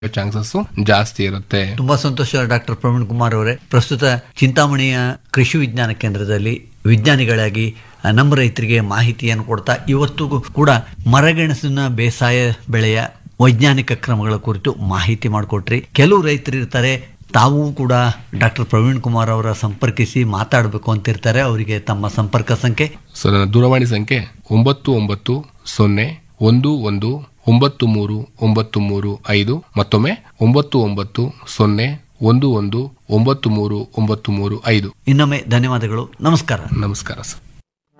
chances ಜಾಸ್ತಿ ಇರುತ್ತೆ ತುಂಬಾ ಸಂತೋಷ ಡಾಕ್ಟರ್ ಪ್ರವೀಣ್ ಕುಮಾರ್ ಅವರೇ ಪ್ರಸ್ತುತ ಚಿಂತಾಮಣಿಯ ಕೃಷಿ ವಿಜ್ಞಾನ ಕೇಂದ್ರದಲ್ಲಿ ವಿಜ್ಞಾನಿಗಳಾಗಿ ಆ, ನಮ್ಮ ರೈತರಿಗೆ ಮಾಹಿತಿಯನ್ನು ಕೊಡ್ತಾ ಇವತ್ತಿಗೂ ಕೂಡ ಮರಗೆಣಸಿನ ಬೇಸಾಯ ಬೆಳೆಯ ವೈಜ್ಞಾನಿಕ ಕ್ರಮಗಳ ಕುರಿತು ಮಾಹಿತಿ ಮಾಡಿಕೊಟ್ರಿ ಕೆಲವು ರೈತರು ಇರ್ತಾರೆ ತಾವೂ ಕೂಡ ಡಾಕ್ಟರ್ ಪ್ರವೀಣ್ ಕುಮಾರ್ ಅವರ ಸಂಪರ್ಕಿಸಿ ಮಾತಾಡಬೇಕು ಅಂತಿರ್ತಾರೆ ಅವರಿಗೆ ತಮ್ಮ ಸಂಪರ್ಕ ಸಂಖ್ಯೆ ಸೊ ನನ್ನ ದೂರವಾಣಿ ಸಂಖ್ಯೆ ಒಂಬತ್ತು ಒಂಬತ್ತು ಸೊನ್ನೆ ಒಂದು ಒಂದು ಒಂಬತ್ತು ಮೂರು ಒಂಬತ್ತು ಮೂರು ಐದು ಮತ್ತೊಮ್ಮೆ ಒಂಬತ್ತು ಒಂಬತ್ತು ಸೊನ್ನೆ ಒಂದು ಒಂದು ಒಂಬತ್ತು ಮೂರು ಒಂಬತ್ತು ಮೂರು ಐದು ಇನ್ನೊಮ್ಮೆ ಧನ್ಯವಾದಗಳು ನಮಸ್ಕಾರ ನಮಸ್ಕಾರ ಸರ್